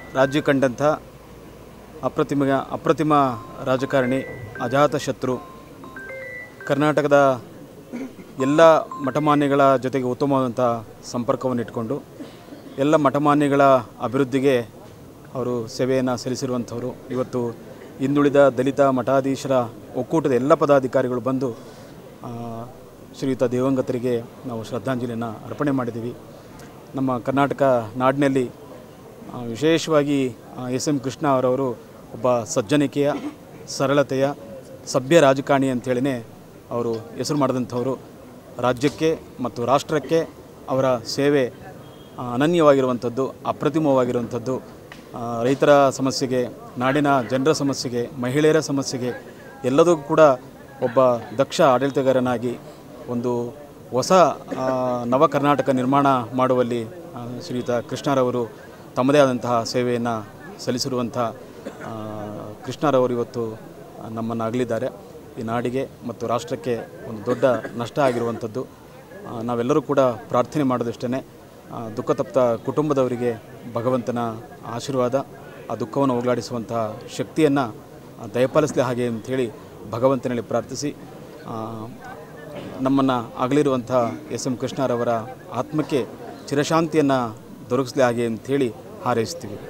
ರಾಜ್ಯ ಕಂಡಂಥ ಅಪ್ರತಿಮ ಅಪ್ರತಿಮ ರಾಜಕಾರಣಿ ಅಜಾತ ಶತ್ರು ಕರ್ನಾಟಕದ ಎಲ್ಲ ಮಠಮಾನ್ಯಗಳ ಜೊತೆಗೆ ಉತ್ತಮವಾದಂಥ ಸಂಪರ್ಕವನ್ನು ಇಟ್ಕೊಂಡು ಎಲ್ಲ ಮಠಮಾನ್ಯಗಳ ಅಭಿವೃದ್ಧಿಗೆ ಅವರು ಸೇವೆಯನ್ನು ಸಲ್ಲಿಸಿರುವಂಥವರು ಇವತ್ತು ಹಿಂದುಳಿದ ದಲಿತ ಮಠಾಧೀಶರ ಒಕ್ಕೂಟದ ಎಲ್ಲ ಪದಾಧಿಕಾರಿಗಳು ಬಂದು ಆ, ಶ್ರೀಯುತ ದಿವಂಗತರಿಗೆ ನಾವು ಶ್ರದ್ಧಾಂಜಲಿಯನ್ನು ಅರ್ಪಣೆ ಮಾಡಿದ್ದೀವಿ ನಮ್ಮ ಕರ್ನಾಟಕ ನಾಡಿನಲ್ಲಿ ಆ, ವಿಶೇಷವಾಗಿ ಎಸ್ ಎಂ ಕೃಷ್ಣ ಅವರವರು ಒಬ್ಬ ಸಜ್ಜನಿಕೆಯ ಸರಳತೆಯ ಸಭ್ಯ ರಾಜಕಾರಣಿ ಅಂತೇಳಿನೇ ಅವರು ಹೆಸರು ಮಾಡಿದಂಥವರು ರಾಜ್ಯಕ್ಕೆ ಮತ್ತು ರಾಷ್ಟ್ರಕ್ಕೆ ಅವರ ಸೇವೆ ಆ, ಅನನ್ಯವಾಗಿರುವಂಥದ್ದು ಅಪ್ರತಿಮವಾಗಿರುವಂಥದ್ದು ಆ, ರೈತರ ಸಮಸ್ಯೆಗೆ ನಾಡಿನ ಜನರ ಸಮಸ್ಯೆಗೆ ಮಹಿಳೆಯರ ಸಮಸ್ಯೆಗೆ ಎಲ್ಲದಕ್ಕೂ ಕೂಡ ಒಬ್ಬ ದಕ್ಷ ಆಡಳಿತಗಾರನಾಗಿ ಒಂದು ಹೊಸ ಆ, ನವ ಕರ್ನಾಟಕ ನಿರ್ಮಾಣ ಮಾಡುವಲ್ಲಿ ಆ, ಶ್ರೀಯುತ ಕೃಷ್ಣರವರು ತಮ್ಮದೇ ಆದಂತಹ ಸೇವೆಯನ್ನು ಸಲ್ಲಿಸಿರುವಂಥ ಆ, ಕೃಷ್ಣರವರು ಇವತ್ತು ನಮ್ಮನ್ನು ಅಗಲಿದ್ದಾರೆ ಈ ನಾಡಿಗೆ ಮತ್ತು ರಾಷ್ಟ್ರಕ್ಕೆ ಒಂದು ದೊಡ್ಡ ನಷ್ಟ ಆಗಿರುವಂಥದ್ದು ಆ, ನಾವೆಲ್ಲರೂ ಕೂಡ ಪ್ರಾರ್ಥನೆ ಮಾಡೋದಷ್ಟೇ ದುಃಖ ತಪ್ತ ಕುಟುಂಬದವರಿಗೆ ಭಗವಂತನ ಆಶೀರ್ವಾದ ಆ ದುಃಖವನ್ನು ಹೋಗಲಾಡಿಸುವಂತಹ ಶಕ್ತಿಯನ್ನು ದಯಪಾಲಿಸಲಿ ಹಾಗೆ ಅಂಥೇಳಿ ಭಗವಂತನಲ್ಲಿ ಪ್ರಾರ್ಥಿಸಿ ಆ, ನಮ್ಮನ್ನು ಅಗಲಿರುವಂಥ ಎಸ್ ಎಂ ಕೃಷ್ಣರವರ ಆತ್ಮಕ್ಕೆ ಚಿರಶಾಂತಿಯನ್ನು ದೊರಕಿಸಲಿ ಹಾಗೆ ಅಂಥೇಳಿ ಹಾರೈಸ್ತೀವಿ